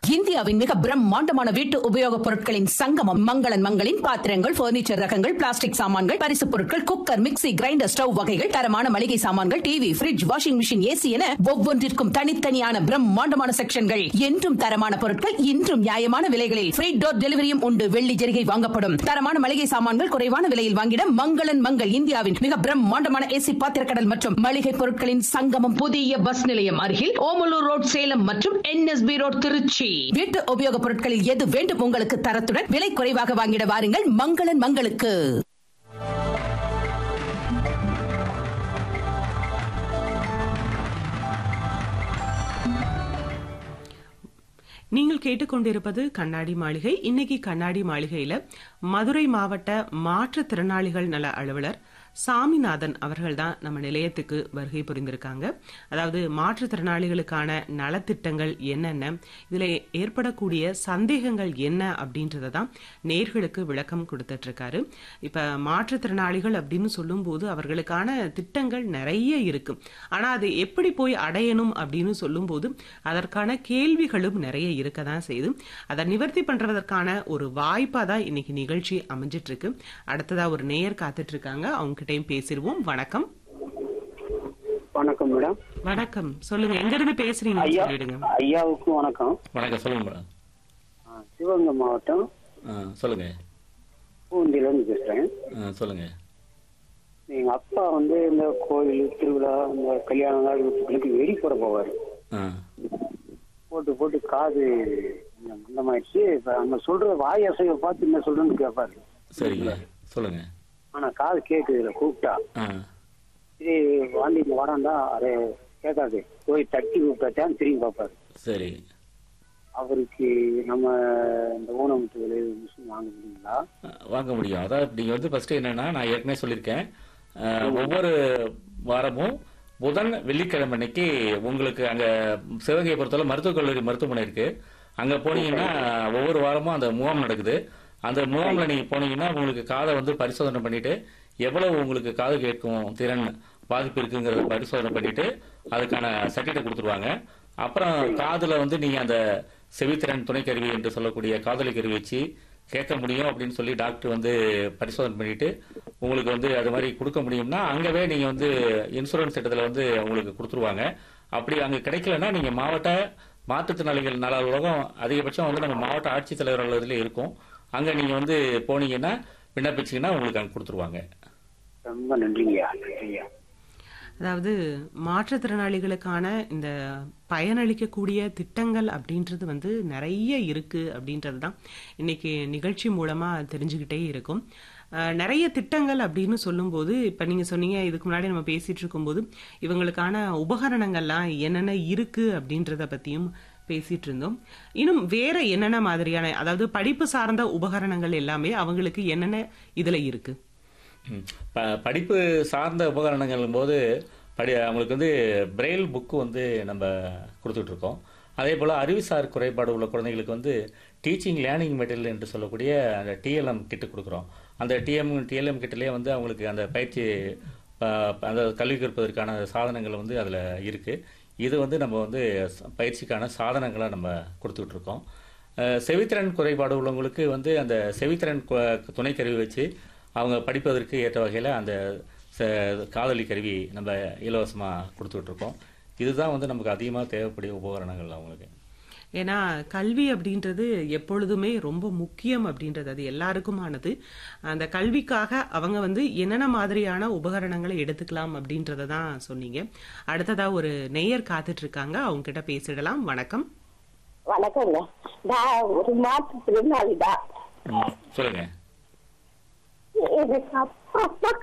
இந்தியாவின் மிக பிரம்மாண்டமான வீட்டு உபயோகப் பொருட்களின் சங்கமம் மங்களன் மங்களின் பாத்திரங்கள் பர்னிச்சர் ரகங்கள் பிளாஸ்டிக் சாமான்கள் பரிசுப் பொருட்கள் குக்கர் மிக்ஸி கிரைண்டர் ஸ்டவ் வகைகள் தரமான மளிகை சாமான்கள் TV fridge washing machine AC என ஒவ்வொன்றிற்கும் தனித்தனியான பிரம்மாண்டமான செக்ஷன்கள் என்றும் தரமான பொருட்கள் இன்றும் நியாயமான விலைகளில் ஃப்ரீ டோர் டெலிவரியும் உண்டு வெள்ளி ஜெரிகை வாங்கப்படும் தரமான மளிகை சாமான்கள் குறைவான விலையில் வாங்கிட மங்களன் மங்கள் இந்தியாவின் மிக பிரம்மாண்டமான ஏசி பாத்திரக்கடல் மற்றும் மளிகை பொருட்களின் சங்கமம் புதிய பஸ் நிலையம் அருகில் ஓமலூர் ரோட் சேலம் மற்றும் என்எஸ்பி ரோட் திருச்சி வீட்டு உபயோகப் பொருட்களில் எது வேண்டும் உங்களுக்கு தரத்துடன் விலை குறைவாக வாங்கிட வாருங்கள் மங்களன் மங்களுக்கு நீங்கள் கேட்டுக்கொண்டிருப்பது கண்ணாடி மாளிகை இன்னைக்கு கண்ணாடி மாளிகையில மதுரை மாவட்ட மாற்றுத்திறனாளிகள் நல அலுவலர் சாமிநாதன் அவர்கள் தான் நம்ம நிலையத்துக்கு வருகை புரிந்திருக்காங்க அதாவது மாற்றுத்திறனாளிகளுக்கான நலத்திட்டங்கள் என்னென்ன இதுல ஏற்படக்கூடிய சந்தேகங்கள் என்ன அப்படின்றத தான் நேர்களுக்கு விளக்கம் கொடுத்துட்டு இருக்காரு இப்ப மாற்றுத்திறனாளிகள் அப்படின்னு சொல்லும்போது அவர்களுக்கான திட்டங்கள் நிறைய இருக்கு ஆனா அது எப்படி போய் அடையணும் அப்படின்னு சொல்லும்போது அதற்கான கேள்விகளும் நிறைய இருக்க தான் செய்யுது அதை நிவர்த்தி பண்றதற்கான ஒரு வாய்ப்பா தான் இன்னைக்கு நிகழ்ச்சி அமைஞ்சிட்டு இருக்கு அடுத்ததா ஒரு நேயர் காத்துட்டு இருக்காங்க அவங்க கிட்டயும் பேசிடுவோம் வணக்கம் வணக்கம் மேடம் வணக்கம் சொல்லுங்க எங்க இருந்து பேசுறீங்க ஐயா சொல்லிடுங்க ஐயாவுக்கும் வணக்கம் வணக்கம் சொல்லுங்க மேடம் ஆ, சிவகங்கை மாவட்டம் ஆ சொல்லுங்க பூந்திலேருந்து பேசுறேன் ஆ சொல்லுங்க எங்க அப்பா வந்து இந்த கோயில் திருவிழா இந்த கல்யாணம் நாள் வீட்டுகளுக்கு வெடி போட போவாரு ஆ போட்டு போட்டு காது கொஞ்சம் மந்தமாயிடுச்சு இப்ப நம்ம சொல்ற வாய் அசைவை பார்த்து என்ன சொல்றேன்னு கேட்பாரு சரிங்க சொல்லுங்க ஆனா காது கேக்குது இதுல கூப்பிட்டா ஆ சரி வாண்டி இங்க வரான்டா அதை கேட்காது போய் தட்டி கூப்பிட்டாச்சான்னு திரும்பி பார்ப்பாரு சரி அவருக்கு நம்ம இந்த ஊனமுத்து விலை மிஷின் வாங்க முடியுங்களா ஆ, வாங்க முடியும் அதாவது நீங்கள் வந்து ஃபர்ஸ்ட் என்னன்னா நான் ஏற்கனவே சொல்லியிருக்கேன் ஆ, ஒவ்வொரு வாரமும் புதன் வெள்ளிக்கிழமை அன்னைக்கு உங்களுக்கு அங்க சிவகங்கை பொறுத்தவரை மருத்துவக் கல்லூரி மருத்துவமனை இருக்கு அங்க போனீங்கன்னா ஒவ்வொரு வாரமும் அந்த முகாம் நடக்குது அந்த முகாம்ல நீங்க போனீங்கன்னா உங்களுக்கு காதை வந்து பரிசோதனை பண்ணிட்டு எவ்வளவு உங்களுக்கு காது கேட்கும் திறன் பாதிப்பு இருக்குங்கிறத பரிசோதனை பண்ணிட்டு அதுக்கான சர்டிஃபிகேட் கொடுத்துருவாங்க அப்புறம் காதுல வந்து நீங்க அந்த செவித்திறன் துணைக்கருவி என்று சொல்லக்கூடிய காதலி கருவி வச்சு கேட்க முடியும் அப்படின்னு சொல்லி டாக்டர் வந்து பரிசோதனை பண்ணிட்டு உங்களுக்கு வந்து அது மாதிரி கொடுக்க முடியும்னா அங்கவே நீங்க வந்து இன்சூரன்ஸ் திட்டத்தில் வந்து உங்களுக்கு கொடுத்துருவாங்க அப்படி அங்க கிடைக்கலன்னா நீங்க மாவட்ட மாற்றுத்திறனாளிகள் நல அலுவலகம் அதிகபட்சம் வந்து நம்ம மாவட்ட ஆட்சித்தலைவர் அலுவலகத்துல இருக்கும் அங்க நீங்க வந்து போனீங்கன்னா விண்ணப்பிச்சீங்கன்னா உங்களுக்கு அங்க கொடுத்துருவாங்க ரொம்ப நன்றிங்கய்யா நன்றிங்கய்யா அதாவது மாற்றுத்திறனாளிகளுக்கான இந்த பயனளிக்கக்கூடிய திட்டங்கள் அப்படின்றது வந்து நிறைய இருக்கு அப்படின்றது தான் இன்னைக்கு நிகழ்ச்சி மூலமா தெரிஞ்சுக்கிட்டே இருக்கும் அஹ், நிறைய திட்டங்கள் அப்படின்னு சொல்லும்போது இப்ப நீங்க சொன்னீங்க இதுக்கு முன்னாடி நம்ம பேசிட்டு இருக்கும்போது இவங்களுக்கான உபகரணங்கள்லாம் என்னென்ன இருக்கு அப்படின்றத பத்தியும் பேசிட்டு இருந்தோம் இன்னும் வேற என்னென்ன மாதிரியான அதாவது படிப்பு சார்ந்த உபகரணங்கள் எல்லாமே அவங்களுக்கு என்னென்ன இதுல இருக்கு ம். ப- படிப்பு சார்ந்த உபகரணங்கள் போது படி அவங்களுக்கு வந்து பிரெயில் புக்கு வந்து நம்ம கொடுத்துட்டு இருக்கோம் அதே போல் அறிவுசார் குறைபாடு உள்ள குழந்தைகளுக்கு வந்து டீச்சிங் லேர்னிங் மெட்டீரியல் என்று சொல்லக்கூடிய அந்த டிஎல்எம் கிட்டு கொடுக்குறோம் அந்த டிஎம் டிஎல்எம் கிட்டிலே வந்து அவங்களுக்கு அந்த பயிற்சி அஹ், அந்த கல்வி கற்பதற்கான சாதனங்கள் வந்து அதில் இருக்குது இது வந்து நம்ம வந்து ச- பயிற்சிக்கான சாதனங்களை நம்ம கொடுத்துட்டு இருக்கோம் அஹ், செவித்திறன் குறைபாடு உள்ளவங்களுக்கு வந்து அந்த செவித்திறன் கு- துணைக்கருவி வச்சு அவங்க படிப்பதற்கு ஏற்ற வகையில் அந்த ச- காதலி கருவி நம்ம இலவசமாக கொடுத்துட்டு இருக்கோம் இதுதான் வந்து நமக்கு அதிகமாக தேவைப்படிய உபகரணங்கள் அவங்களுக்கு ஏன்னா கல்வி அப்படின்றது எப்பொழுதுமே ரொம்ப முக்கியம் அப்படின்றது அது எல்லாருக்குமானது அந்த கல்விக்காக அவங்க வந்து என்னென்ன மாதிரியான உபகரணங்களை எடுத்துக்கலாம் அப்படின்றத தான் சொன்னீங்க அடுத்ததா ஒரு நேயர் காத்துட்டு இருக்காங்க அவங்க கிட்ட பேசிடலாம் வணக்கம் வணக்கங்க நான் ஒரு மாற்றுத்திறனாளிதான் ம், சொல்லுங்க எனக்கு அப்பா அப்பா